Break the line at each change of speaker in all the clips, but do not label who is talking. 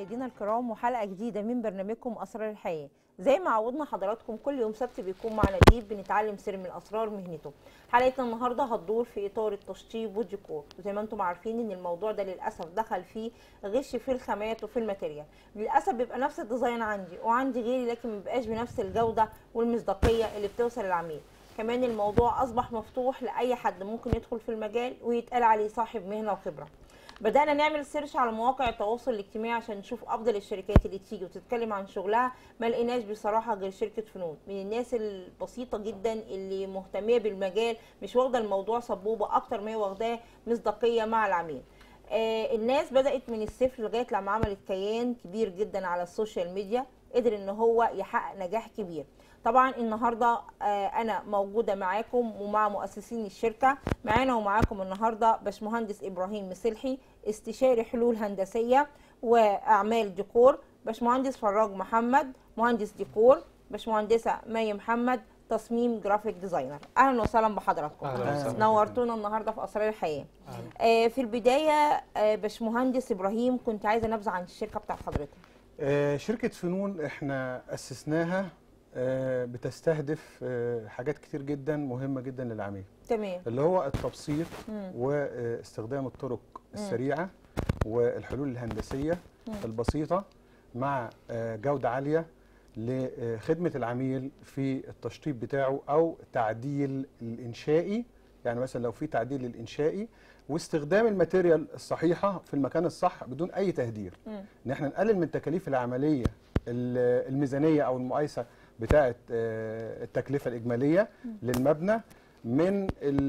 مشاهدينا الكرام وحلقه جديده من برنامجكم اسرار الحياه زي ما عودنا حضراتكم كل يوم سبت بيكون معنا ضيف بنتعلم سر من اسرار مهنته حلقتنا النهارده هتدور في اطار التشطيب والديكور وزي ما انتم عارفين ان الموضوع ده للاسف دخل فيه غش في الخامات وفي الماتيريال للاسف بيبقى نفس الديزاين عندي وعندي غيري لكن ما بيبقاش بنفس الجوده والمصداقيه اللي بتوصل للعميل كمان الموضوع اصبح مفتوح لاي حد ممكن يدخل في المجال ويتقال عليه صاحب مهنه وخبره بدأنا نعمل سيرش على مواقع التواصل الاجتماعي عشان نشوف أفضل الشركات اللي تيجي وتتكلم عن شغلها ما لقيناش بصراحة غير شركة فنون من الناس البسيطة جدا اللي مهتمية بالمجال مش واخدة الموضوع سبوبة أكتر ما هي واخداه مصداقية مع العميل آه الناس بدأت من الصفر لغاية لما عملت كيان كبير جدا على السوشيال ميديا قدر ان هو يحقق نجاح كبير طبعا النهارده آه انا موجوده معاكم ومع مؤسسين الشركه معانا ومعاكم النهارده باشمهندس ابراهيم مسلحي استشاري حلول هندسيه واعمال ديكور باشمهندس فراج محمد مهندس ديكور باشمهندسه مي محمد تصميم جرافيك ديزاينر اهلا وسهلا بحضراتكم
أهلا وسهلا.
نورتونا النهارده في اسرار الحياه آه في البدايه آه باشمهندس ابراهيم كنت عايزه نبذه عن الشركه بتاعت حضرتك
آه، شركة فنون احنا أسسناها آه، بتستهدف آه، حاجات كتير جدا مهمة جدا للعميل
تمام
اللي هو التبسيط
مم.
واستخدام الطرق السريعة والحلول الهندسية
مم.
البسيطة مع آه، جودة عالية لخدمة العميل في التشطيب بتاعه أو تعديل الإنشائي يعني مثلا لو في تعديل الإنشائي واستخدام الماتيريال الصحيحة في المكان الصح بدون أي تهدير
مم.
ان احنا نقلل من تكاليف العمليه ال- الميزانيه او المقايسه بتاعه آه، التكلفه الاجماليه للمبنى من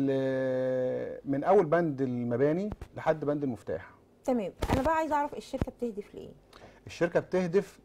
ال- من اول بند المباني لحد بند المفتاح
تمام انا بقى عايزه اعرف الشركه بتهدف لايه
الشركه بتهدف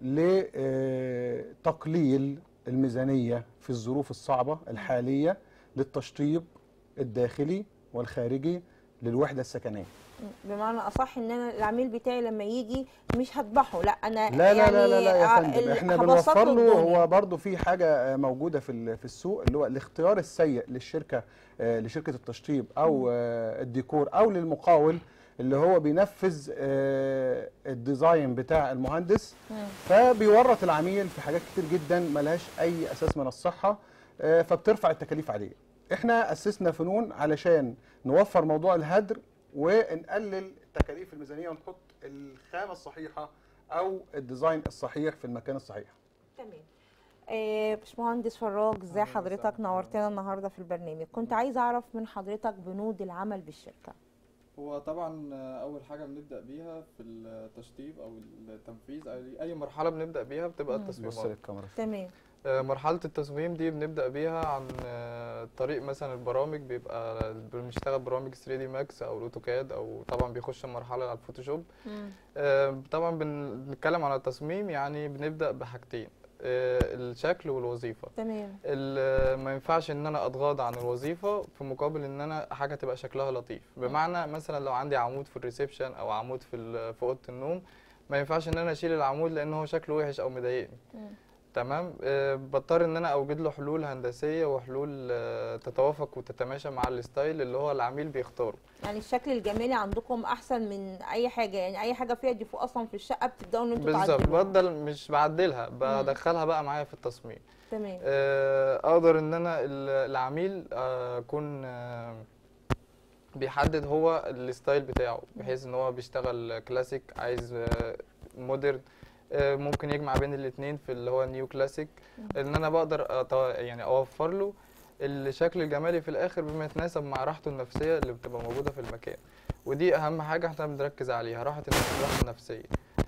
لتقليل الميزانيه في الظروف الصعبه الحاليه للتشطيب الداخلي والخارجي للوحده السكنيه
بمعنى اصح ان انا العميل بتاعي لما يجي مش هذبحه لا انا
لا لا
يعني
لا لا, لا يا
ع-
فندم
ال-
احنا
هبسط
بنوفر له
الدنيا.
هو برضو في حاجه موجوده في ال- في السوق اللي هو الاختيار السيء للشركه آه، لشركه التشطيب او آه، الديكور او للمقاول اللي هو بينفذ آه، الديزاين بتاع المهندس
مم.
فبيورط العميل في حاجات كتير جدا ملهاش اي اساس من الصحه آه، فبترفع التكاليف عليه احنا اسسنا فنون علشان نوفر موضوع الهدر ونقلل التكاليف الميزانيه ونحط الخامه الصحيحه او الديزاين الصحيح في المكان الصحيح
تمام آه، باشمهندس فراج ازاي
أهلاً
حضرتك
وسهلاً.
نورتنا النهارده في البرنامج كنت عايزه اعرف من حضرتك بنود العمل بالشركه
هو طبعا اول حاجه بنبدا بيها في التشطيب او التنفيذ أي- اي مرحله بنبدا بيها بتبقى
مم.
بص
التصميمات
للكاميرا
تمام
آه، مرحله التصميم دي بنبدا بيها عن آه، طريق مثلا البرامج بيبقى بنشتغل برامج 3 دي ماكس او الاوتوكاد او طبعا بيخش مرحله على الفوتوشوب
مم.
آه، طبعا بن- بنتكلم عن التصميم يعني بنبدا بحاجتين آه، الشكل والوظيفه
تمام
ال- ما ينفعش ان انا اتغاضى عن الوظيفه في مقابل ان انا حاجه تبقى شكلها لطيف بمعنى مثلا لو عندي عمود في الريسبشن او عمود في ال- في اوضه النوم ما ينفعش ان انا اشيل العمود لان هو شكله وحش او مضايقني
مم.
تمام آه، بضطر ان انا اوجد له حلول هندسيه وحلول آه، تتوافق وتتماشى مع الستايل اللي هو العميل بيختاره
يعني الشكل الجمالي عندكم احسن من اي حاجه يعني اي حاجه فيها ديفو اصلا في الشقه بتبداوا ان انتوا
بالظبط
تعدلوها.
بفضل مش بعدلها بدخلها بقى معايا في التصميم
تمام
آه، اقدر ان انا ال- العميل آه، اكون آه، بيحدد هو الستايل بتاعه بحيث ان هو بيشتغل كلاسيك عايز آه، مودرن آه، ممكن يجمع بين الاتنين في اللي هو نيو كلاسيك ان انا بقدر أط- يعني اوفر له الشكل الجمالي في الاخر بما يتناسب مع راحته النفسيه اللي بتبقى موجوده في المكان ودي اهم حاجه احنا بنركز عليها راحه النفس- الراحه النفسيه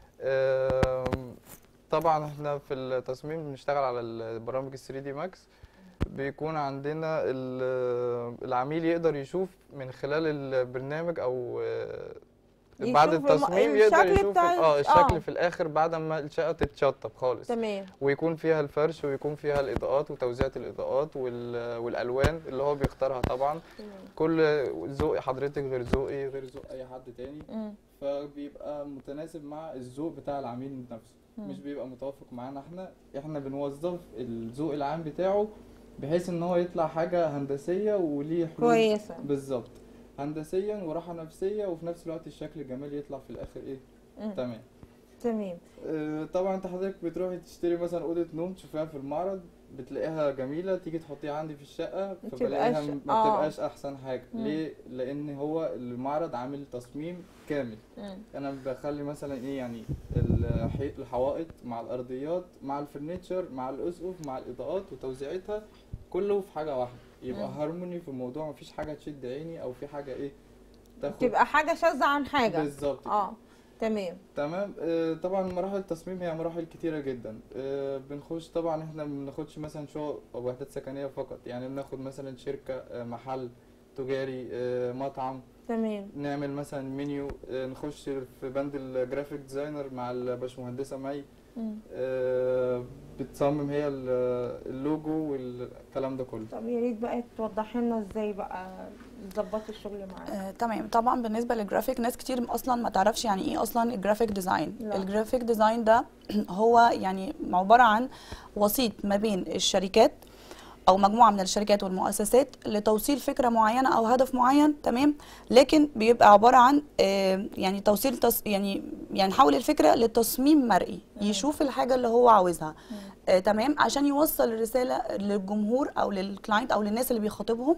آم، طبعا احنا في التصميم بنشتغل على البرامج ال 3 دي ماكس بيكون عندنا ال- العميل يقدر يشوف من خلال البرنامج او آه، بعد
يشوف الم-
التصميم يقدر
الشكل
يشوف
بتاع-
اه
آه.
الشكل في الاخر بعد ما الشقه تتشطب خالص
تمام
ويكون فيها الفرش ويكون فيها الاضاءات وتوزيعة الاضاءات وال- والالوان اللي هو بيختارها طبعا
تمام
كل ذوق حضرتك غير ذوقي غير ذوق اي حد تاني
مم.
فبيبقى متناسب مع الذوق بتاع العميل نفسه
مم.
مش بيبقى متوافق معانا احنا احنا بنوظف الذوق العام بتاعه بحيث ان هو يطلع حاجه هندسيه وليه حلول
كويسه
بالظبط هندسيا وراحه نفسيه وفي نفس الوقت الشكل الجمالي يطلع في الاخر ايه
مم.
تمام
تمام
آه، طبعا انت حضرتك بتروحي تشتري مثلا اوضه نوم تشوفيها في المعرض بتلاقيها جميله تيجي تحطيها عندي في الشقه
ما
فبلاقيها
تبقاش-
ما
آه.
بتبقاش احسن حاجه
مم.
ليه لان هو المعرض عامل تصميم كامل
مم.
انا بخلي مثلا ايه يعني الحي- الحوائط مع الارضيات مع الفرنتشر مع الاسقف مع الاضاءات وتوزيعتها كله في حاجه واحده يبقى
مم.
هارموني في الموضوع مفيش حاجه تشد عيني او في حاجه ايه تاخد
تبقى حاجه شاذه عن حاجه
بالظبط كده.
اه تمام
تمام آه، طبعا مراحل التصميم هي مراحل كتيرة جدا آه، بنخش طبعا احنا ما بناخدش مثلا شقق او وحدات سكنية فقط يعني بناخد مثلا شركة آه، محل تجاري آه، مطعم
تمام
نعمل مثلا منيو آه، نخش في بند الجرافيك ديزاينر مع الباشمهندسة مي
مم.
آه، بتصمم هي ال- اللوجو والكلام ده كله
طب يا ريت بقى توضحي لنا ازاي بقى تظبطي الشغل معاك
آه، تمام طبعا بالنسبه للجرافيك ناس كتير اصلا ما تعرفش يعني ايه اصلا الجرافيك ديزاين
لا.
الجرافيك ديزاين ده هو يعني عباره عن وسيط ما بين الشركات او مجموعه من الشركات والمؤسسات لتوصيل فكره معينه او هدف معين تمام لكن بيبقى عباره عن آه، يعني توصيل تص... يعني يعني نحول الفكره لتصميم مرئي
مم.
يشوف الحاجه اللي هو عاوزها
مم.
آه، تمام عشان يوصل الرساله للجمهور او للكلاينت او للناس اللي بيخاطبهم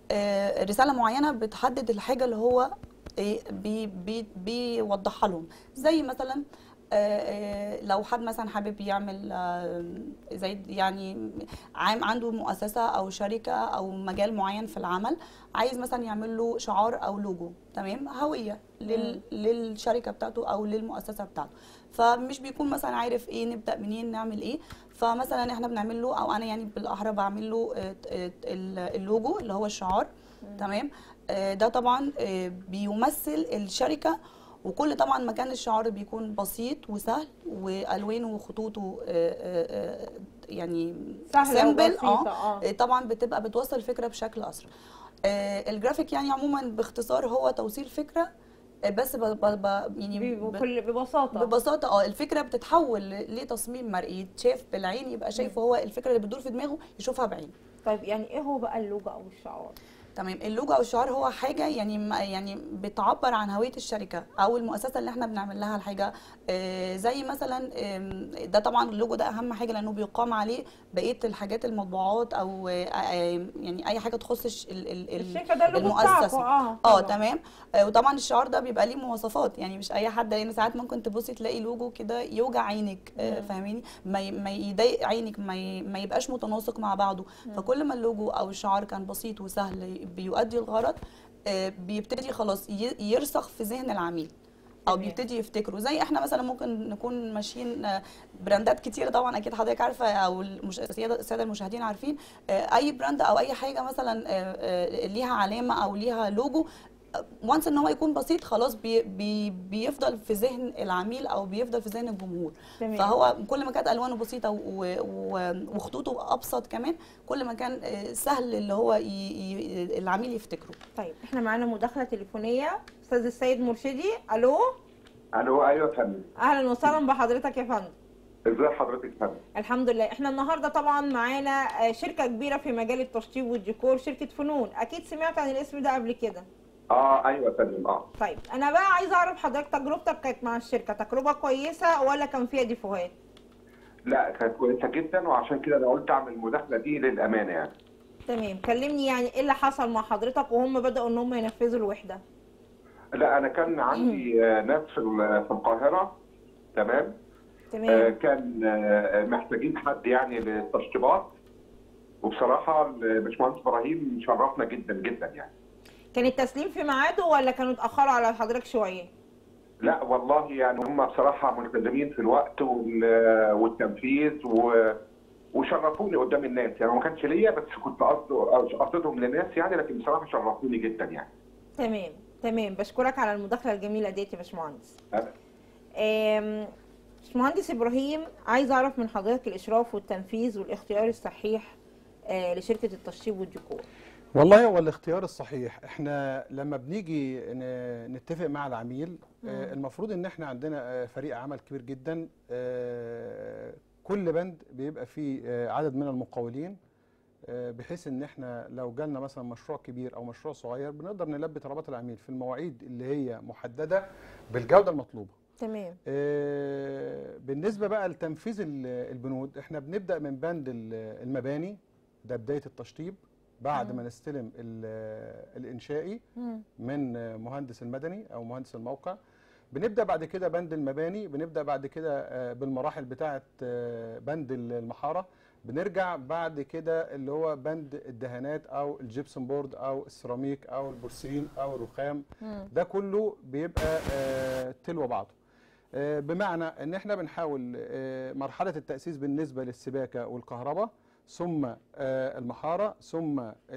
آه، رساله معينه بتحدد الحاجه اللي هو إيه بي بي بيوضحها لهم زي مثلا آه، آه، لو حد مثلا حابب يعمل آه، زي يعني عام عنده مؤسسه او شركه او مجال معين في العمل عايز مثلا يعمل له شعار او لوجو تمام هويه لل للشركه بتاعته او للمؤسسه بتاعته فمش بيكون مثلا عارف ايه نبدا منين نعمل ايه فمثلا احنا بنعمل له او انا يعني بالاحرى بعمل له آه، آه، اللوجو اللي هو الشعار تمام آه، ده طبعا آه، بيمثل الشركه وكل طبعا مكان الشعار بيكون بسيط وسهل والوانه وخطوطه آه، آه، آه، يعني
سهله
simple،
وبسيطه
اه
اه
طبعا بتبقى بتوصل الفكره بشكل اسرع آه، الجرافيك يعني عموما باختصار هو توصيل فكره آه، بس ب ب ب يعني ب-
بكل ببساطه
ببساطه اه الفكره بتتحول ل- لتصميم مرئي يتشاف بالعين يبقى شايف هو الفكره اللي بتدور في دماغه يشوفها بعينه
طيب يعني ايه هو بقى اللوجو او الشعار
تمام اللوجو او الشعار هو حاجه يعني ما- يعني بتعبر عن هويه الشركه او المؤسسه اللي احنا بنعمل لها الحاجه آه، زي مثلا آم، ده طبعا اللوجو ده اهم حاجه لانه بيقام عليه بقيه الحاجات المطبوعات او آه، آه، يعني اي حاجه تخص الش- ال- ال- ال-
الشركه ده اللوجو بتاعكم
المؤسسه
اه
اه
طبعاً.
تمام آه، وطبعا الشعار ده بيبقى ليه مواصفات يعني مش اي حد لان ساعات ممكن تبصي تلاقي لوجو كده يوجع عينك آه،
مم.
فاهماني ما ي- ما يضايق عينك ما ي- ما يبقاش متناسق مع بعضه فكل ما اللوجو او الشعار كان بسيط وسهل بيؤدي الغرض آه، بيبتدي خلاص ي- يرسخ في ذهن العميل او
تمام.
بيبتدي يفتكره زي احنا مثلا ممكن نكون ماشيين آه، براندات كتير طبعا اكيد حضرتك عارفه او المش... السياده السادة المشاهدين عارفين آه، اي براند او اي حاجه مثلا آه، آه، ليها علامه او ليها لوجو وانس ان هو يكون بسيط خلاص بي بي بيفضل في ذهن العميل او بيفضل في ذهن الجمهور
تمام.
فهو كل ما كانت الوانه بسيطه و- و- وخطوطه ابسط كمان كل ما كان آه، سهل اللي هو ي- ي- العميل يفتكره
طيب احنا معانا مداخله تليفونيه استاذ السيد مرشدي الو
الو ايوه يا فندم
اهلا وسهلا بحضرتك يا فندم
ازي حضرتك يا فندم
الحمد لله احنا النهارده طبعا معانا آه، شركه كبيره في مجال التشطيب والديكور شركه فنون اكيد سمعت عن الاسم ده قبل كده
اه ايوه يا فندم اه
طيب انا بقى عايزه اعرف حضرتك تجربتك كانت مع الشركه تجربه كويسه ولا كان فيها ديفوهات
لا كانت كويسه جدا وعشان كده انا قلت اعمل المداخله دي للامانه يعني
تمام كلمني يعني ايه اللي حصل مع حضرتك وهم بداوا ان هم ينفذوا الوحده
لا انا كان عندي آه، ناس في ال- في القاهره تمام آه،
تمام
كان آه، محتاجين حد يعني للتشطيبات وبصراحه الباشمهندس ابراهيم شرفنا جدا جدا يعني
كان التسليم في ميعاده ولا كانوا اتاخروا على حضرتك شويه
لا والله يعني هم بصراحه ملتزمين في الوقت وال- والتنفيذ و وشرفوني قدام الناس يعني ما كانش ليا بس كنت قصد- قصدهم للناس يعني لكن بصراحه شرفوني جدا يعني
تمام تمام بشكرك على المداخله الجميله ديت يا باشمهندس
أه.
آم، باشمهندس ابراهيم عايز اعرف من حضرتك الاشراف والتنفيذ والاختيار الصحيح آه، لشركه التشطيب والديكور
والله هو الاختيار الصحيح احنا لما بنيجي ن- نتفق مع العميل آه، المفروض ان احنا عندنا آه، فريق عمل كبير جدا آه، كل بند بيبقى فيه آه، عدد من المقاولين آه، بحيث ان احنا لو جالنا مثلا مشروع كبير او مشروع صغير بنقدر نلبي طلبات العميل في المواعيد اللي هي محدده بالجوده المطلوبه
تمام
آه، بالنسبه بقى لتنفيذ ال- البنود احنا بنبدا من بند ال- المباني ده بدايه التشطيب بعد
مم.
ما نستلم ال- الانشائي
مم.
من مهندس المدني او مهندس الموقع بنبدا بعد كده بند المباني بنبدا بعد كده آه، بالمراحل بتاعه آه، بند المحاره بنرجع بعد كده اللي هو بند الدهانات او الجبسون بورد او السيراميك او البورسلين او الرخام
مم.
ده كله بيبقى آه، تلو بعضه آه، بمعنى ان احنا بنحاول آه، مرحله التاسيس بالنسبه للسباكه والكهرباء ثم آه، المحاره ثم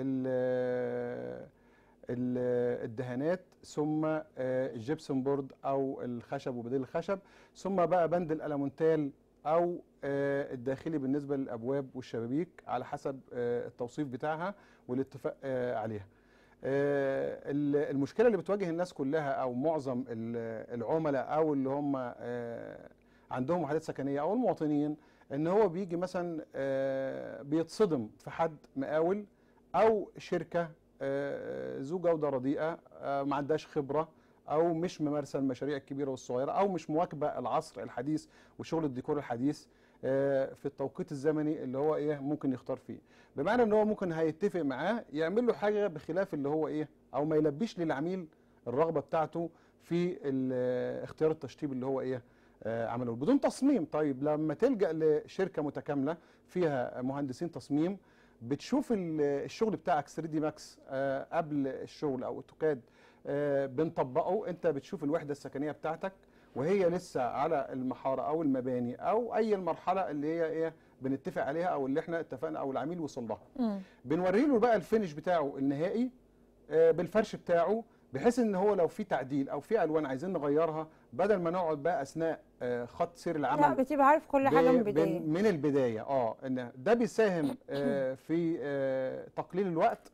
ال- ال- الدهانات ثم آه، الجبسون بورد او الخشب وبديل الخشب ثم بقى بند الالمونتال او آه، الداخلي بالنسبه للابواب والشبابيك على حسب آه، التوصيف بتاعها والاتفاق آه، عليها آه، ال- المشكله اللي بتواجه الناس كلها او معظم ال- العملاء او اللي هم آه، عندهم وحدات سكنيه او المواطنين ان هو بيجي مثلا آه، بيتصدم في حد مقاول او شركه آه، ذو جوده رديئه آه، ما عندهاش خبره او مش ممارسه المشاريع الكبيره والصغيره او مش مواكبه العصر الحديث وشغل الديكور الحديث آه، في التوقيت الزمني اللي هو ايه ممكن يختار فيه بمعنى ان هو ممكن هيتفق معاه يعمل له حاجه بخلاف اللي هو ايه او ما يلبيش للعميل الرغبه بتاعته في ال- اختيار التشطيب اللي هو ايه آه، عمله له. بدون تصميم طيب لما تلجا لشركه متكامله فيها مهندسين تصميم بتشوف ال- الشغل بتاعك 3 دي ماكس قبل الشغل او اوتوكاد آه، بنطبقه انت بتشوف الوحده السكنيه بتاعتك وهي لسه على المحاره او المباني او اي المرحله اللي هي ايه بنتفق عليها او اللي احنا اتفقنا او العميل وصل لها
مم.
بنوري له بقى الفينش بتاعه النهائي آه، بالفرش بتاعه بحيث ان هو لو في تعديل او في الوان عايزين نغيرها بدل ما نقعد بقى اثناء آه، خط سير
لا
العمل
بتبقى عارف كل حاجه من
ب-
البدايه
بن- من البدايه اه ان ده بيساهم آه، في آه، تقليل الوقت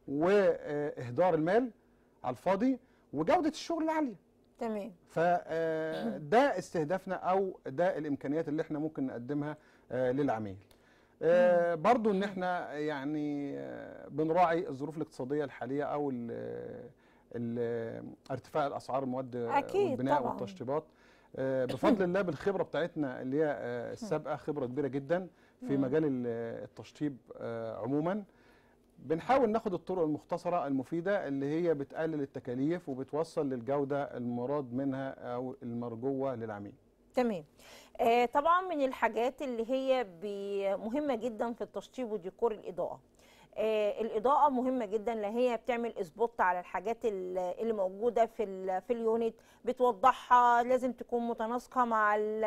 واهدار المال على الفاضي وجوده الشغل العاليه
تمام
فده استهدافنا او ده الامكانيات اللي احنا ممكن نقدمها آه، للعميل آه، برضو ان احنا يعني آه، بنراعي الظروف الاقتصاديه الحاليه او ال- ال- ارتفاع الاسعار المواد
أكيد
والبناء
طبعاً.
والتشطيبات آه، بفضل الله بالخبره بتاعتنا اللي هي آه، السابقه خبره كبيره جدا في
مم.
مجال ال- التشطيب آه، عموما بنحاول ناخد الطرق المختصرة المفيدة اللي هي بتقلل التكاليف وبتوصل للجودة المراد منها أو المرجوة للعميل
تمام آه طبعا من الحاجات اللي هي بي- مهمه جدا في التشطيب وديكور الاضاءه آه الاضاءه مهمه جدا اللي هي بتعمل اسبوت على الحاجات ال- اللي موجوده في ال- في اليونت بتوضحها لازم تكون متناسقه مع ال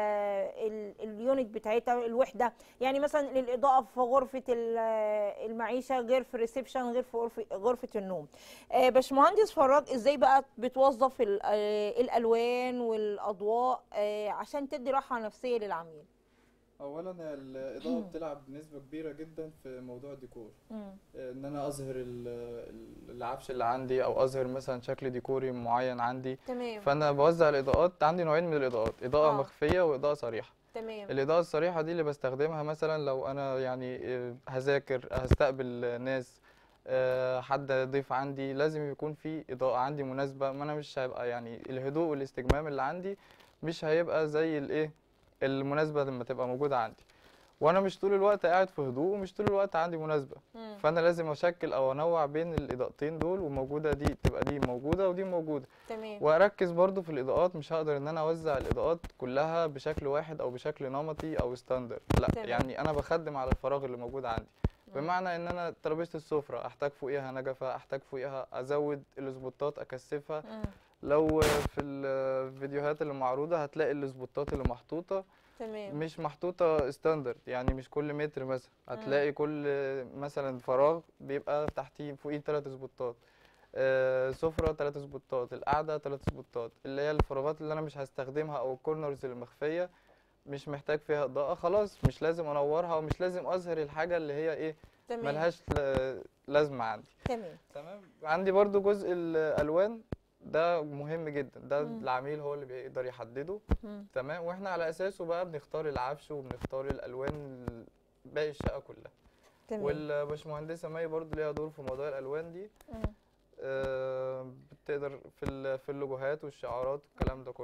ال اليونت بتاعتها الوحده يعني مثلا الاضاءه في غرفه ال- المعيشه غير في الريسبشن غير في غرفه غرفه النوم آه باشمهندس فراج ازاي بقى بتوظف ال- آه، الالوان والاضواء آه، عشان تدي راحه نفسيه للعميل
اولا الاضاءه بتلعب بنسبه كبيره جدا في موضوع الديكور
مم.
ان انا اظهر ال- ال- العفش اللي عندي او اظهر مثلا شكل ديكوري معين عندي
تمام
فانا بوزع الاضاءات عندي نوعين من الاضاءات اضاءه
آه.
مخفيه واضاءه صريحه
تمام
الاضاءه الصريحه دي اللي بستخدمها مثلا لو انا يعني آه، هذاكر هستقبل ناس آه، حد ضيف عندي لازم يكون في اضاءه عندي مناسبه ما انا مش هيبقى يعني الهدوء والاستجمام اللي عندي مش هيبقى زي الايه المناسبه لما تبقى موجوده عندي وانا مش طول الوقت قاعد في هدوء ومش طول الوقت عندي مناسبه
مم.
فانا لازم اشكل او انوع بين الاضاءتين دول وموجوده دي تبقى دي موجوده ودي موجوده
تمام
واركز برضو في الاضاءات مش هقدر ان انا اوزع الاضاءات كلها بشكل واحد او بشكل نمطي او ستاندرد لا
تمام.
يعني انا بخدم على الفراغ اللي موجود عندي بمعنى ان انا ترابيزه السفره احتاج فوقيها نجفه احتاج فوقيها ازود السبوتات اكثفها
مم.
لو في الفيديوهات اللي معروضه هتلاقي السبوتات اللي محطوطه
تمام
مش محطوطه ستاندرد يعني مش كل متر مثلا هتلاقي كل مثلا فراغ بيبقى تحتيه فوقيه ثلاث سبوتات آه، سفرة ثلاث سبوتات القعدة ثلاث سبوتات اللي هي الفراغات اللي انا مش هستخدمها او الكورنرز المخفية مش محتاج فيها اضاءة خلاص مش لازم انورها ومش لازم اظهر الحاجة اللي هي ايه
تمام
ملهاش ل- لازمة عندي
تمام
تمام عندي برضو جزء الالوان ده مهم جدا ده
مم.
العميل هو اللي بيقدر يحدده
مم.
تمام واحنا على اساسه بقى بنختار العفش وبنختار الالوان باقي الشقه كلها
تمام
والباشمهندسه مي برضو ليها دور في موضوع الالوان دي
مم.
آه، بتقدر في ال- في اللوجوهات والشعارات والكلام ده كله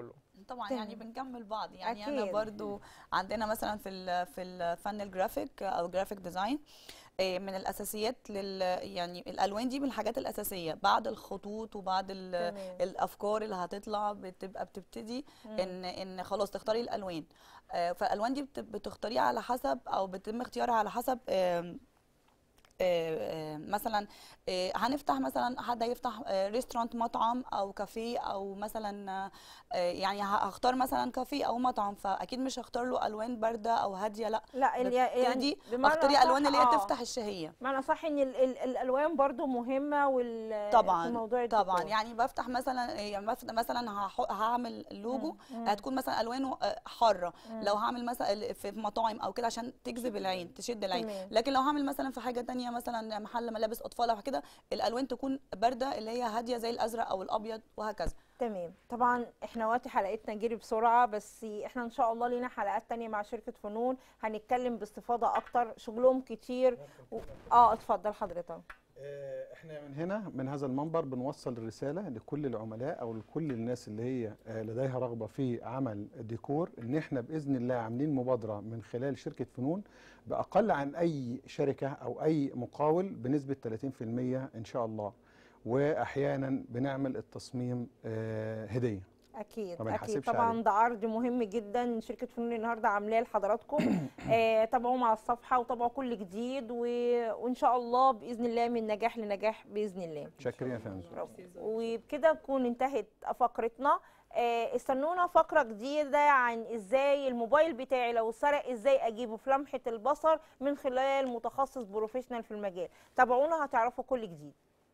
طبعا
تمام.
يعني بنكمل بعض يعني
أكيد.
انا برضو عندنا مثلا في ال- في الفن الجرافيك او جرافيك ديزاين من الاساسيات لل يعني الالوان دي من الحاجات الاساسيه بعد الخطوط وبعد ال-
تمام.
الافكار اللي هتطلع بتبقى بتبتدي ان ان خلاص تختاري الالوان آه، فالالوان دي بت- بتختاريها على حسب او بيتم اختيارها على حسب آم، آه، آه، مثلا آه، هنفتح مثلا حد هيفتح آه، ريستورانت مطعم او كافيه او مثلا آه، يعني ه- هختار مثلا كافيه او مطعم فاكيد مش هختار له الوان بارده او هاديه لا
لا ال- يعني
ببتدي
بمعنى
اختاري
صح،
الوان اللي هي
آه.
تفتح الشهيه
معنى صح ان ال ال الالوان برضو مهمه وال
طبعا
في موضوع
طبعا
الديكور.
يعني بفتح مثلا يعني بفتح مثلا هح- هعمل لوجو هتكون مثلا الوانه آه، حاره لو هعمل مثلا في مطاعم او كده عشان تجذب العين تشد العين
تمام.
لكن لو هعمل مثلا في حاجه تانية مثلا محل ملابس اطفال او كده الالوان تكون بارده اللي هي هاديه زي الازرق او الابيض وهكذا
تمام طبعا احنا وقت حلقتنا جري بسرعه بس احنا ان شاء الله لينا حلقات تانية مع شركه فنون هنتكلم باستفاضه اكتر شغلهم كتير و... اه اتفضل حضرتك
آه، احنا من هنا من هذا المنبر بنوصل الرساله لكل العملاء او لكل الناس اللي هي آه، لديها رغبه في عمل ديكور ان احنا باذن الله عاملين مبادره من خلال شركه فنون باقل عن اي شركه او اي مقاول بنسبه 30% ان شاء الله واحيانا بنعمل التصميم آه، هديه
اكيد
ما
اكيد
بنحاسبش
طبعا
عليه.
ده عرض مهم جدا شركه فنون النهارده عاملاه لحضراتكم آه تابعوهم على الصفحه وتابعوا كل جديد و... وان شاء الله باذن الله من نجاح لنجاح باذن الله
شاكرين يا فندم
وبكده تكون انتهت فقرتنا آه، استنونا فقرة جديدة عن ازاي الموبايل بتاعي لو اتسرق ازاي اجيبه في لمحة البصر من خلال متخصص بروفيشنال في المجال تابعونا هتعرفوا كل جديد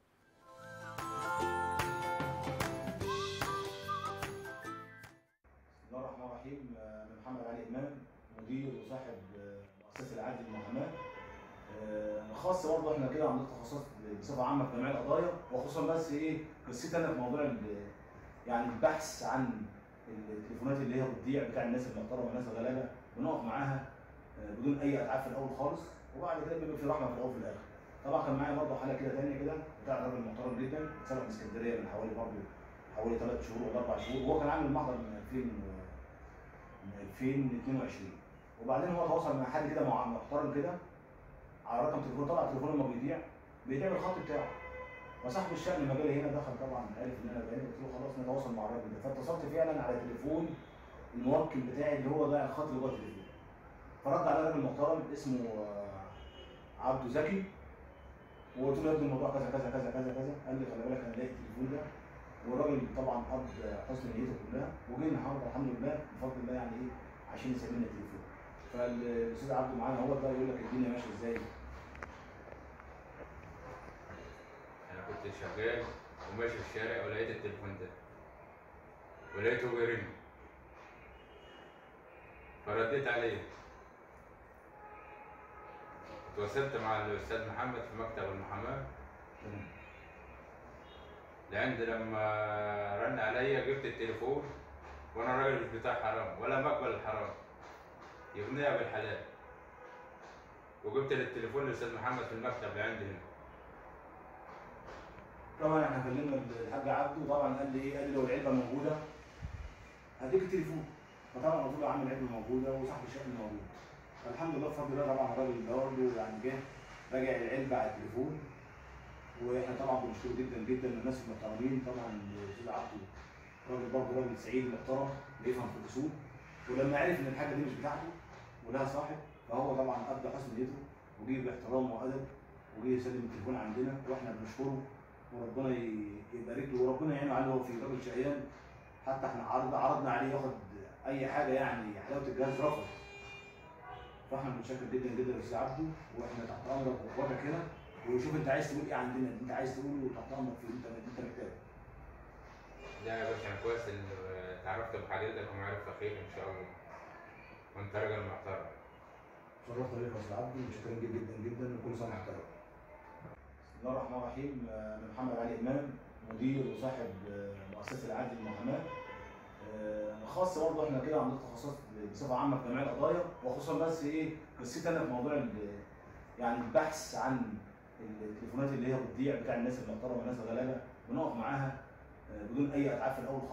بسم الله الرحمن الرحيم آه، انا محمد علي امام مدير وصاحب آه، مؤسسه العدل للمحاماه آه، خاص برضه احنا كده عندنا تخصصات بصفه عامه في جميع القضايا وخصوصا بس ايه قصتي انا في موضوع ال- يعني البحث عن التليفونات اللي هي بتضيع بتاع الناس المحترمه الناس الغلابه بنقف معاها آه، بدون اي اتعاب في الاول خالص وبعد كده بيبقى في رحمه في الاول وفي الاخر طبعا كان معايا برضه حاله كده ثانيه كده بتاع راجل محترم جدا اتسرق من اسكندريه من حوالي برضه حوالي ثلاث شهور ولا اربع شهور وهو كان عامل المحضر من 2000 و- من 2022 وبعدين هو تواصل مع حد كده مع محترم كده على رقم تليفون طبعا تليفونه لما بيضيع بيضيع الخط بتاعه فصاحب الشأن المجالي هنا دخل طبعا عرف ان انا بعيد قلت له خلاص نتواصل مع الراجل ده فاتصلت فعلا على تليفون الموكل بتاعي اللي هو ضايع الخط اللي جوه التليفون فرد على راجل محترم اسمه آه، عبده زكي وقلت له يا ابني الموضوع كذا كذا كذا كذا كذا قال لي خلي بالك انا لقيت التليفون ده والراجل طبعا قضى حسن نيته كلها وجينا النهارده الحمد لله بفضل الله يعني ايه عشان يسلمنا التليفون فالاستاذ عبده معانا هو بقى يقول لك الدنيا ماشيه ازاي
انا كنت شغال وماشي في الشارع ولقيت التليفون ده ولقيته بيرن فرديت عليه اتواصلت مع الاستاذ محمد في مكتب المحاماه
تمام.
لعند لما رن عليا جبت التليفون وانا راجل مش بتاع حرام ولا بقبل الحرام يغنيها بالحلال وجبت التليفون للاستاذ محمد في المكتب اللي عندي هنا
طبعا احنا كلمنا الحاج عبده وطبعا قال لي ايه قال لي لو العلبه موجوده هديك التليفون فطبعا قلت له يا عم العلبه موجوده وصاحب الشأن موجود فالحمد لله بفضل الله طبعا الراجل ده برضه يعني جه راجع العلبه على التليفون واحنا طبعا بنشكره جدا جدا الناس المحترمين طبعا الاستاذ عبده راجل برضه راجل سعيد محترم بيفهم في الاصول ولما عرف ان الحاجه دي مش بتاعته ولها صاحب فهو طبعا ابدى حسن نيته وجه باحترام وادب وجه يسلم التليفون عندنا واحنا بنشكره وربنا ي- يبارك له وربنا يعينه عليه هو في راجل شقيان حتى احنا عرض عرضنا عليه ياخد اي حاجه يعني حلاوه الجهاز رفض فاحنا بنشكر جدا جدا الاستاذ عبده واحنا تحت امرك واخواتك هنا وشوف انت عايز تقول ايه عندنا انت عايز تقوله تحت امرك في انت انت محتاج
لا يا باشا انا كويس اللي اتعرفت بحضرتك ومعرفة خير ان شاء الله وانت راجل محترم
شرفنا بيك يا استاذ عبده وشكرا جدا جدا جدا وكل سنه وانت طيب. بسم الله الرحمن الرحيم آه، انا محمد علي امام مدير وصاحب آه، مؤسسه العدل للمحاماه آه، خاص برضه احنا كده عندنا تخصصات بصفه عامه في جميع القضايا وخصوصا بس ايه قصتي انا في موضوع ال- يعني البحث عن التليفونات اللي هي بتضيع بتاع الناس المحترمه الناس الغلابه بنقف معاها آه، بدون اي اتعاب في الاول خالص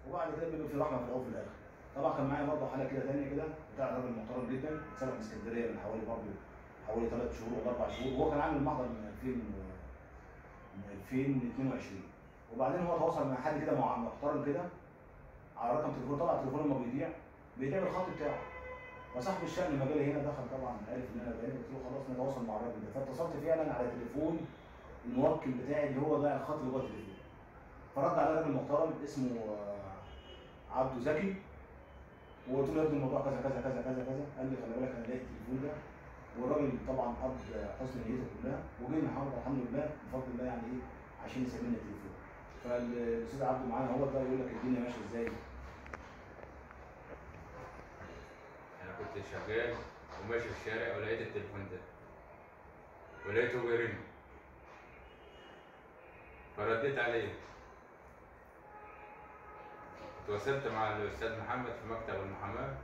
وبعد كده بيبقى في رحمه في الاول وفي الاخر طبعا كان معايا برضه حاله كده ثانيه كده بتاع راجل محترم جدا اتسرق من اسكندريه من حوالي برضه حوالي ثلاث شهور ولا اربع شهور وهو كان عامل المحضر من 2000 من 2022 وبعدين هو تواصل مع حد كده مع- محترم كده على رقم تليفون طبعا التليفون لما بيضيع بيضيع الخط بتاعه فصاحب الشأن لما جالي هنا دخل طبعا عرف ان انا بعيد قلت له خلاص نتواصل مع الراجل ده فاتصلت فعلا على تليفون الموكل بتاعي اللي هو ضايع الخط اللي جوه التليفون فرد على راجل محترم اسمه آه، عبده زكي وقلت له يا ابني الموضوع كذا كذا كذا كذا كذا قال لي خلي بالك انا لقيت التليفون ده والراجل طبعا قضى حسن نيته كلها وجينا النهارده الحمد لله بفضل الله يعني ايه عشان يسلمنا التليفون فالاستاذ عبده معانا هو بقى يقول لك الدنيا ماشيه ازاي
انا كنت شغال وماشي في الشارع ولقيت التليفون ده ولقيته بيرن فرديت عليه تواصلت مع الاستاذ محمد في مكتب المحاماه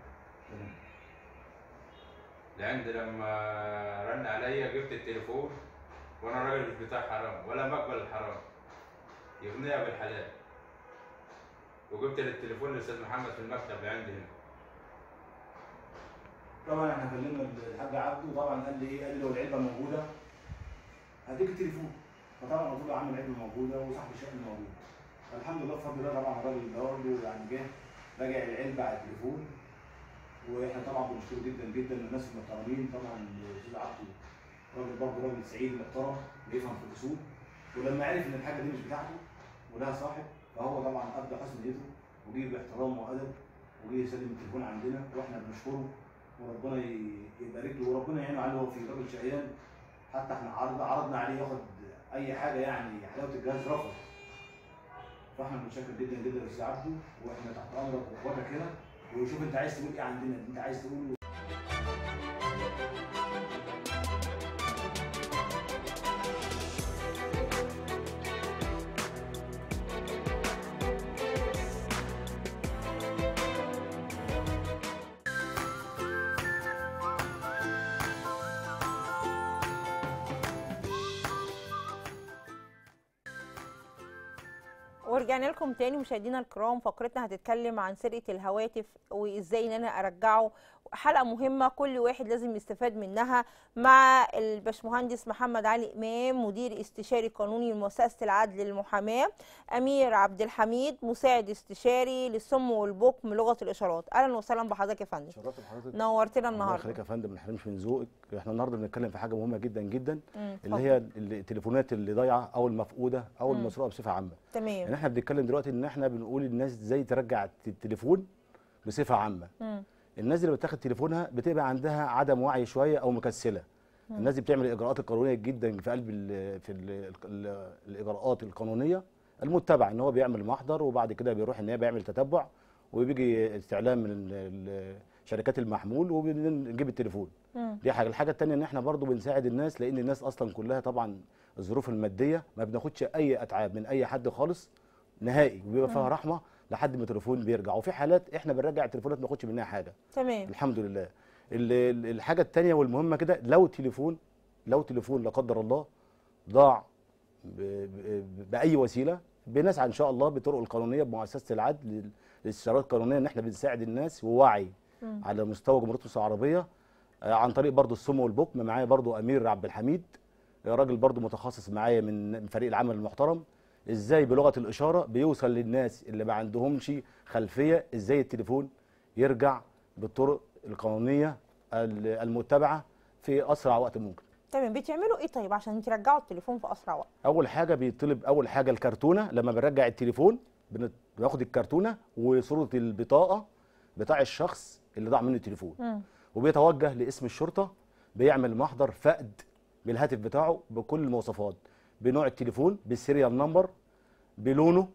لعند لما رن عليا جبت التليفون وانا راجل مش بتاع حرام ولا بقبل الحرام يغنيها بالحلال وجبت التليفون للاستاذ محمد في المكتب اللي عندي هنا
طبعا احنا كلمنا الحاج عبده وطبعا قال لي ايه قال لي لو العلبه موجوده هديك التليفون فطبعا قلت له يا عم العلبه موجوده وصاحب الشأن موجود فالحمد لله بفضل الله طبعا الراجل ده برضه يعني جه راجع العلبه على التليفون واحنا طبعا بنشكره جدا جدا الناس المحترمين طبعا الاستاذ عبده راجل برضه راجل سعيد محترم بيفهم في الاصول ولما عرف ان الحاجه دي مش بتاعته ولها صاحب فهو طبعا ابدى حسن نيته وجه باحترام وادب وجه يسلم التليفون عندنا واحنا بنشكره وربنا ي- يبارك له وربنا يعينه عليه هو في راجل شقيان حتى احنا عرض عرضنا عليه ياخد اي حاجه يعني حلاوه الجهاز رفض فاحنا بنشكر جدا جدا الاستاذ عبده واحنا تحت امرك واخواتك هنا وشوف انت عايز تقول ايه عندنا انت عايز تقول
ورجعنا لكم تاني مشاهدينا الكرام فقرتنا هتتكلم عن سرقة الهواتف وازاي ان انا ارجعه حلقة مهمة كل واحد لازم يستفاد منها مع الباشمهندس محمد علي امام مدير استشاري قانوني لمؤسسة العدل للمحاماة امير عبد الحميد مساعد استشاري للصم والبكم لغة الاشارات اهلا وسهلا بحضرتك يا فندم
شرفت بحضرتك
نورتنا
الله
النهارده
يخليك يا فندم ما نحرمش من ذوقك احنا النهارده بنتكلم في حاجه مهمه جدا جدا
مم،
اللي
اتفضل.
هي التليفونات اللي ضايعه او المفقوده او
مم.
المسروقه بصفه عامه
تمام
يعني احنا بنتكلم دلوقتي ان احنا بنقول للناس ازاي ترجع التليفون بصفه عامه
مم.
الناس اللي بتاخد تليفونها بتبقى عندها عدم وعي شويه او مكسله الناس دي بتعمل الاجراءات القانونيه جدا في قلب ال في ال ال الاجراءات القانونيه المتبعه ان هو بيعمل محضر وبعد كده بيروح ان هي بيعمل تتبع وبيجي استعلام من ال- ال- شركات المحمول وبنجيب التليفون
مم.
دي حاجه الحاجه الثانيه ان احنا برضو بنساعد الناس لان الناس اصلا كلها طبعا الظروف الماديه ما بناخدش اي اتعاب من اي حد خالص نهائي وبيبقى فيها رحمه لحد ما التليفون بيرجع وفي حالات احنا بنرجع التليفونات ما ناخدش منها حاجه
تمام
الحمد لله ال- ال- الحاجه الثانيه والمهمه كده لو تليفون لو تليفون لا قدر الله ضاع ب- ب- باي وسيله بنسعى ان شاء الله بالطرق القانونيه بمؤسسه العدل لل- للاستشارات القانونيه ان احنا بنساعد الناس ووعي
مم.
على مستوى جمهوريه مصر العربيه آه، عن طريق برضو السم والبكم معايا برضو امير عبد الحميد آه، راجل برضو متخصص معايا من من فريق العمل المحترم ازاي بلغه الاشاره بيوصل للناس اللي ما عندهمش خلفيه ازاي التليفون يرجع بالطرق القانونيه ال- المتبعه في اسرع وقت ممكن
تمام بتعملوا ايه طيب عشان ترجعوا التليفون في اسرع وقت
اول حاجه بيطلب اول حاجه الكرتونه لما بنرجع التليفون بن- بناخد الكرتونه وصوره البطاقه بتاع الشخص اللي ضاع منه التليفون
مم.
وبيتوجه لاسم الشرطه بيعمل محضر فقد بالهاتف بتاعه بكل المواصفات بنوع التليفون بالسيريال نمبر بلونه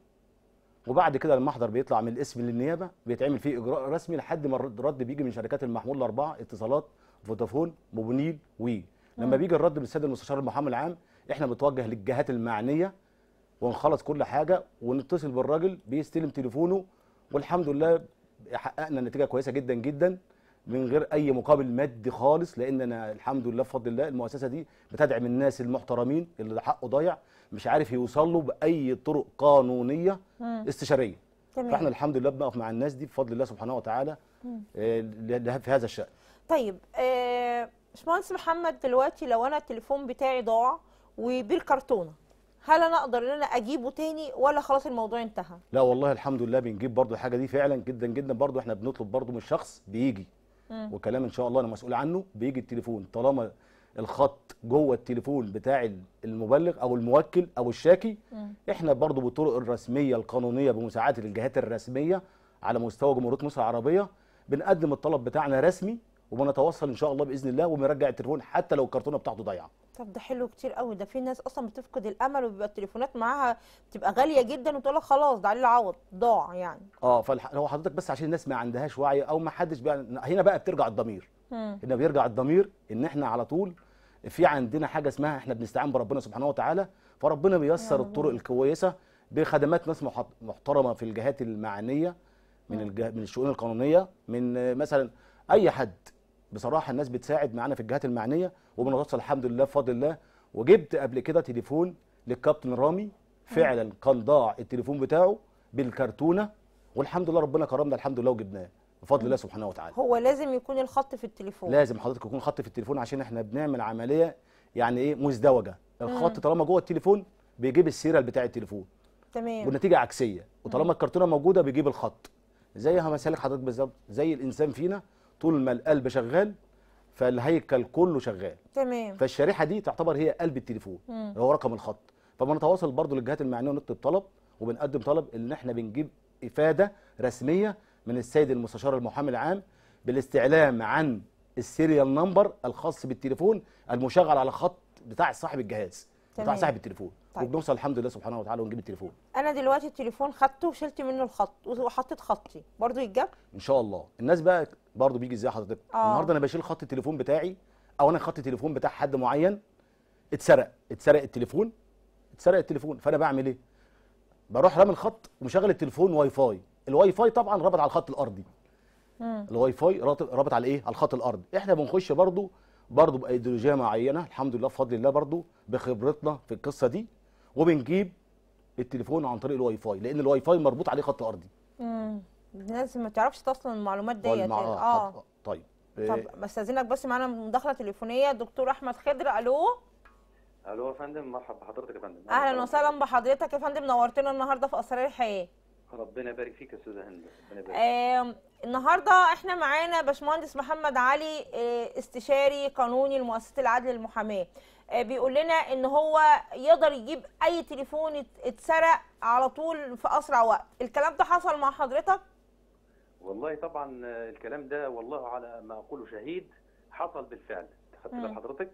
وبعد كده المحضر بيطلع من الاسم للنيابه بيتعمل فيه اجراء رسمي لحد ما الرد رد بيجي من شركات المحمول الاربعه اتصالات فودافون موبينيل وي لما بيجي الرد من السيد المستشار المحامي العام احنا بنتوجه للجهات المعنيه ونخلص كل حاجه ونتصل بالراجل بيستلم تليفونه والحمد لله حققنا نتيجه كويسه جدا جدا من غير اي مقابل مادي خالص لان انا الحمد لله بفضل الله المؤسسه دي بتدعم الناس المحترمين اللي حقه ضايع مش عارف يوصل له باي طرق قانونيه
مم.
استشاريه
تمام.
فاحنا الحمد لله بنقف مع الناس دي بفضل الله سبحانه وتعالى آه، ل- في هذا الشأن
طيب آه، باشمهندس محمد دلوقتي لو انا التليفون بتاعي ضاع وبالكرتونه هل انا اقدر ان انا اجيبه تاني ولا خلاص الموضوع انتهى
لا والله الحمد لله بنجيب برضو الحاجه دي فعلا جدا جدا برضو احنا بنطلب برضو من الشخص بيجي وكلام ان شاء الله انا مسؤول عنه بيجي التليفون طالما الخط جوه التليفون بتاع المبلغ او الموكل او الشاكي احنا برضو بالطرق الرسميه القانونيه بمساعده الجهات الرسميه على مستوى جمهوريه مصر العربيه بنقدم الطلب بتاعنا رسمي وبنتوصل ان شاء الله باذن الله وبنرجع التليفون حتى لو الكرتونه بتاعته ضايعه
طب ده حلو كتير قوي ده في ناس اصلا بتفقد الامل وبيبقى التليفونات معاها بتبقى غاليه جدا وتقول لك خلاص ده عليه العوض ضاع يعني
اه فهو حضرتك بس عشان الناس ما عندهاش وعي او ما حدش بقى هنا بقى بترجع الضمير
مم.
هنا بيرجع الضمير ان احنا على طول في عندنا حاجه اسمها احنا بنستعين بربنا سبحانه وتعالى فربنا بيسر الطرق الكويسه بخدمات ناس محت- محترمه في الجهات المعنيه من الجه... من الشؤون القانونيه من آه، مثلا اي حد بصراحه الناس بتساعد معانا في الجهات المعنيه وبنوصل الحمد لله بفضل الله وجبت قبل كده تليفون للكابتن رامي فعلا كان ضاع التليفون بتاعه بالكرتونه والحمد لله ربنا كرمنا الحمد لله وجبناه بفضل الله سبحانه وتعالى
هو لازم يكون الخط في التليفون
لازم حضرتك يكون خط في التليفون عشان احنا بنعمل عمليه يعني ايه مزدوجه الخط طالما جوه التليفون بيجيب السيريال بتاع التليفون
تمام
والنتيجه عكسيه وطالما الكرتونه موجوده بيجيب الخط زيها مثالك حضرتك بالظبط زي الانسان فينا طول ما القلب شغال فالهيكل كله شغال
تمام
فالشريحه دي تعتبر هي قلب التليفون
مم.
هو رقم الخط فبنتواصل برضو للجهات المعنيه ونكتب طلب وبنقدم طلب ان احنا بنجيب افاده رسميه من السيد المستشار المحامي العام بالاستعلام عن السيريال نمبر الخاص بالتليفون المشغل على خط بتاع صاحب الجهاز بتاع
تمام.
صاحب التليفون
طيب.
وبنوصل الحمد لله سبحانه وتعالى ونجيب التليفون
انا دلوقتي التليفون خدته وشلت منه الخط وحطيت خطي برضو يتجاب
ان شاء الله الناس بقى برضو بيجي ازاي حضرتك
آه.
النهارده انا بشيل خط التليفون بتاعي او انا خط التليفون بتاع حد معين اتسرق اتسرق التليفون اتسرق التليفون فانا بعمل ايه بروح رامي الخط ومشغل التليفون واي فاي الواي فاي طبعا رابط على الخط الارضي
مم.
الواي فاي رابط رابط على ايه على الخط الارضي احنا بنخش برضو برضو بايديولوجيه معينه الحمد لله بفضل الله برضو بخبرتنا في القصه دي وبنجيب التليفون عن طريق الواي فاي لان الواي فاي مربوط عليه خط ارضي
مم. الناس ما تعرفش اصلا المعلومات ديت
والمع-
اه
خط- طيب
طب بستاذنك بس معانا مداخله تليفونيه دكتور احمد خضر الو
الو يا فندم مرحبا بحضرتك يا فندم
اهلا وسهلا بحضرتك يا فندم نورتنا النهارده في اسرار الحياه
ربنا يبارك فيك يا استاذه هند ربنا يبارك
آم، النهارده احنا معانا باشمهندس محمد علي آه، استشاري قانوني لمؤسسه العدل للمحاماه آه، بيقول لنا ان هو يقدر يجيب اي تليفون ات- اتسرق على طول في اسرع وقت الكلام ده حصل مع حضرتك
والله طبعا آه، الكلام ده والله على ما اقوله شهيد حصل بالفعل خدت بال
مم.
حضرتك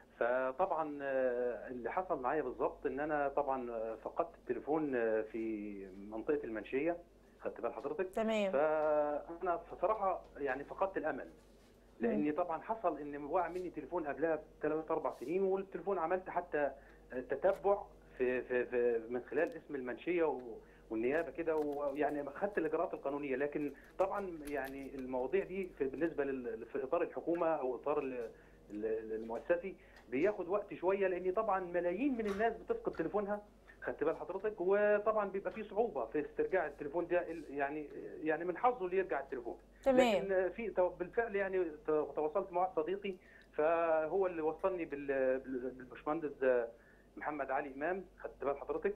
فطبعا آه، اللي حصل معايا بالظبط ان انا طبعا آه، فقدت التليفون آه، في منطقه المنشيه خدت بال حضرتك
تمام
فانا بصراحه يعني فقدت الامل لاني طبعا حصل ان وقع مني تليفون قبلها بثلاث اربع سنين والتليفون عملت حتى تتبع في في, في من خلال اسم المنشيه و- والنيابه كده ويعني خدت الاجراءات القانونيه لكن طبعا يعني المواضيع دي في بالنسبه لل في اطار الحكومه او اطار ال- ال- المؤسسي بياخد وقت شويه لان طبعا ملايين من الناس بتفقد تليفونها خدت بال حضرتك وطبعا بيبقى في صعوبه في استرجاع التليفون ده يعني يعني من حظه اللي يرجع التليفون
تمام
لكن في تو- بالفعل يعني ت- تواصلت مع واحد صديقي فهو اللي وصلني بال- بال- بالبشمهندس محمد علي امام خدت بال حضرتك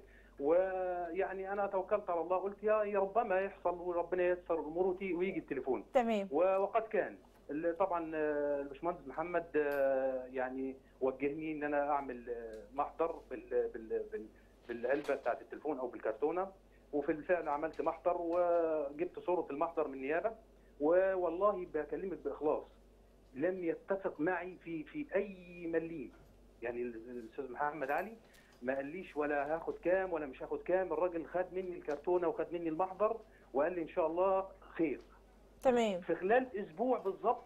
ويعني انا توكلت على الله قلت يا يا ربما يحصل وربنا ييسر الامور وتي- ويجي التليفون
تمام
و- وقد كان اللي طبعا آه، الباشمهندس محمد آه، يعني وجهني ان انا اعمل آه، محضر بال بال بال بالعلبه بتاعت التليفون او بالكرتونه وفي الفعل عملت محضر وجبت صوره المحضر من النيابه والله بكلمك باخلاص لم يتفق معي في في اي مليم يعني ال- الاستاذ محمد علي ما قاليش ولا هاخد كام ولا مش هاخد كام الراجل خد مني الكرتونه وخد مني المحضر وقال لي ان شاء الله خير
تمام
في خلال اسبوع بالظبط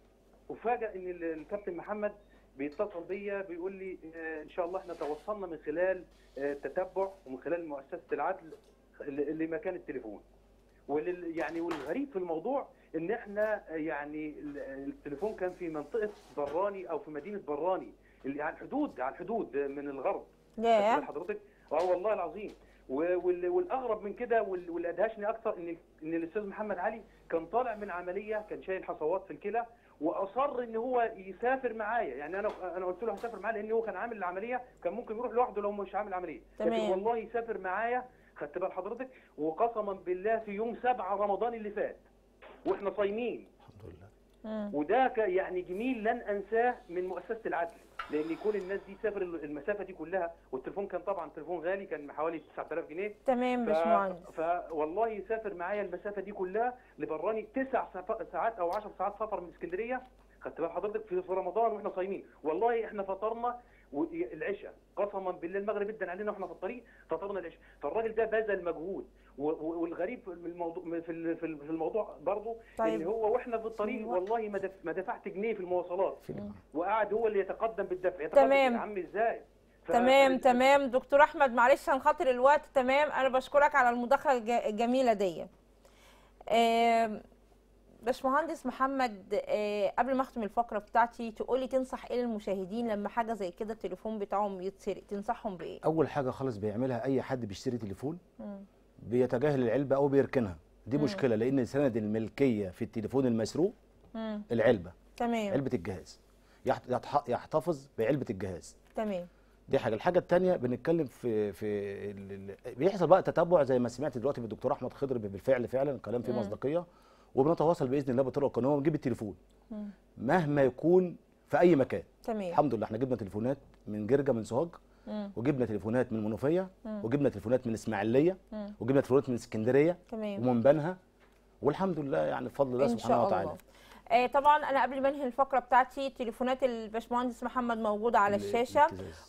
وفاجئ ان ال- الكابتن محمد بيتصل بيا بيقول لي آه، ان شاء الله احنا توصلنا من خلال آه، تتبع ومن خلال مؤسسه العدل ل- لمكان التليفون ولل يعني والغريب في الموضوع ان احنا آه، يعني ال- التليفون كان في منطقه براني او في مدينه براني اللي على الحدود على الحدود من الغرب
ياه
خدت بال حضرتك اه والله العظيم و- وال- والاغرب من كده وال- واللي ادهشني اكثر ان ان الاستاذ محمد علي كان طالع من عمليه كان شايل حصوات في الكلى واصر ان هو يسافر معايا يعني انا انا قلت له هسافر معاه لان هو كان عامل العمليه كان ممكن يروح لوحده لو مش عامل عمليه لكن
تمام.
والله يسافر معايا خدت بال حضرتك وقسما بالله في يوم 7 رمضان اللي فات واحنا صايمين
الحمد لله
مم.
وده ك- يعني جميل لن انساه من مؤسسه العدل لان يكون الناس دي سافر المسافه دي كلها والتليفون كان طبعا تليفون غالي كان حوالي 9000 جنيه
تمام
ف...
باشمهندس
فوالله يسافر معايا المسافه دي كلها لبراني تسع سف- ساعات او 10 ساعات سفر من اسكندريه خدت بال حضرتك في في رمضان واحنا صايمين والله احنا فطرنا و- العشاء قسما بالله المغرب ادن علينا واحنا في الطريق فطرنا العشاء فالراجل ده بذل مجهود و- و- والغريب في الموضوع في ال- في ال- في الموضوع برضه
طيب.
ان هو واحنا في الطريق
الوقت.
والله ما دف- ما دفعت جنيه في المواصلات
في الإمام.
وقعد هو اللي يتقدم بالدفع يتقدم
تمام.
يا عم ازاي ف-
تمام
ف-
تمام دكتور احمد معلش عشان خاطر الوقت تمام انا بشكرك على المداخله الج- الجميله دي آم، باشمهندس محمد آه، قبل ما اختم الفقره بتاعتي تقولي تنصح ايه للمشاهدين لما حاجه زي كده التليفون بتاعهم يتسرق تنصحهم بايه
اول حاجه خالص بيعملها اي حد بيشتري تليفون
مم.
بيتجاهل العلبه او بيركنها دي مشكله لان سند الملكيه في التليفون المسروق
مم.
العلبه
تمام
علبه الجهاز يحت- يتح- يحتفظ بعلبه الجهاز
تمام
دي حاجه الحاجه الثانيه بنتكلم في في ال- ال- بيحصل بقى تتبع زي ما سمعت دلوقتي من الدكتور احمد خضر بالفعل فعلا الكلام فيه
مم.
مصداقيه وبنتواصل باذن الله بالطرق القانونيه ونجيب التليفون
مم.
مهما يكون في اي مكان
تمام
الحمد لله احنا جبنا تليفونات من جرجا من سوهاج
مم.
وجبنا تليفونات من منوفيه
مم.
وجبنا تليفونات من اسماعيليه
مم.
وجبنا تليفونات من اسكندريه
تمام
ومن بنها والحمد لله يعني بفضل الله
ان
سبحانه
شاء
وتعالى
الله آه طبعا انا قبل ما انهي الفقره بتاعتي تليفونات الباشمهندس محمد موجوده على الشاشه
الابتزاز.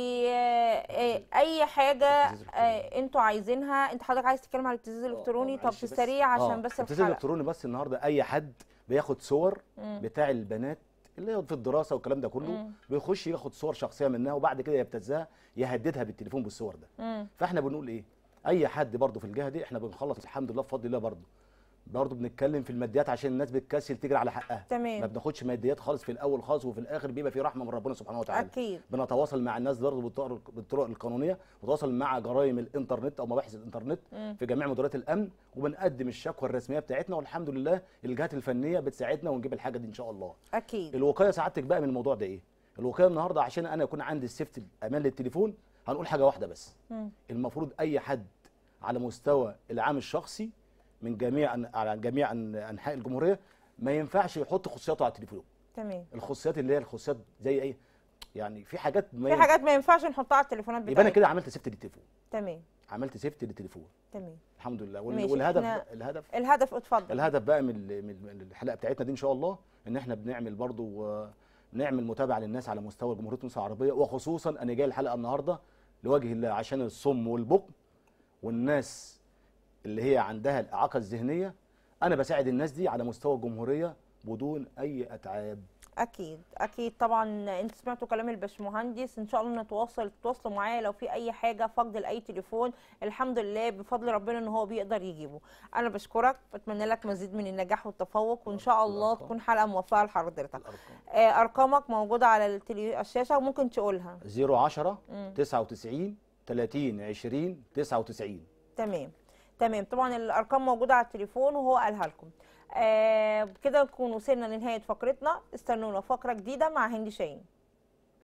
واي حاجه
الابتزاز الإلكتروني.
آه، انتوا عايزينها انت حضرتك عايز تتكلم على الابتزاز الالكتروني طب
معلش
في
بس.
السريع عشان
آه،
بس
الابتزاز
الحلقه
الالكتروني بس النهارده اي حد بياخد صور
مم.
بتاع البنات اللي هي في الدراسه والكلام ده كله
مم.
بيخش ياخد صور شخصيه منها وبعد كده يبتزها يهددها بالتليفون بالصور ده
مم.
فاحنا بنقول ايه اي حد برضه في الجهه دي احنا بنخلص الحمد لله بفضل الله برضه برضه بنتكلم في الماديات عشان الناس بتكسل تجري على حقها ما
تمام
بناخدش ماديات خالص في الاول خالص وفي الاخر بيبقى في رحمه من ربنا سبحانه وتعالى
اكيد
بنتواصل مع الناس برضه بالطرق, بالطرق القانونيه ونتواصل مع جرائم الانترنت او مباحث الانترنت
مم.
في جميع مديريات الامن وبنقدم الشكوى الرسميه بتاعتنا والحمد لله الجهات الفنيه بتساعدنا ونجيب الحاجه دي ان شاء الله
اكيد
الوقايه سعادتك بقى من الموضوع ده ايه الوقايه النهارده عشان انا يكون عندي السيفتي الامان للتليفون هنقول حاجه واحده بس
مم.
المفروض اي حد على مستوى العام الشخصي من جميع أن- على جميع أن- انحاء الجمهوريه ما ينفعش يحط خصوصياته على التليفون
تمام
الخصوصيات اللي هي الخصوصيات زي ايه يعني في حاجات ما
في
ينفع-
حاجات ما ينفعش نحطها على التليفونات
يبقى انا
بتاعتنا
كده عملت سيفتي للتليفون
تمام
عملت سيفتي للتليفون
تمام
الحمد لله وال-
ماشي،
والهدف
إحنا-
الهدف
الهدف اتفضل
الهدف بقى من ال- من من الحلقه بتاعتنا دي ان شاء الله ان احنا بنعمل برضو آه، نعمل متابعه للناس على مستوى جمهوريه مصر العربيه وخصوصا انا جاي الحلقه النهارده لوجه الله عشان الصم والبكم والناس اللي هي عندها الاعاقه الذهنيه انا بساعد الناس دي على مستوى الجمهوريه بدون اي اتعاب
اكيد اكيد طبعا انتوا سمعتوا كلام الباشمهندس ان شاء الله نتواصل تتواصلوا معايا لو في اي حاجه فقد لاي تليفون الحمد لله بفضل ربنا ان هو بيقدر يجيبه انا بشكرك بتمنى لك مزيد من النجاح والتفوق وان شاء الله
الأرقام.
تكون حلقه موفقه لحضرتك
الارقام
آه، ارقامك موجوده على التلي... الشاشه وممكن تقولها
010
مم.
99 30 20 99
تمام تمام طبعا الارقام موجوده على التليفون وهو قالها لكم آه كده نكون وصلنا لنهايه فقرتنا استنونا فقره جديده مع هند شاهين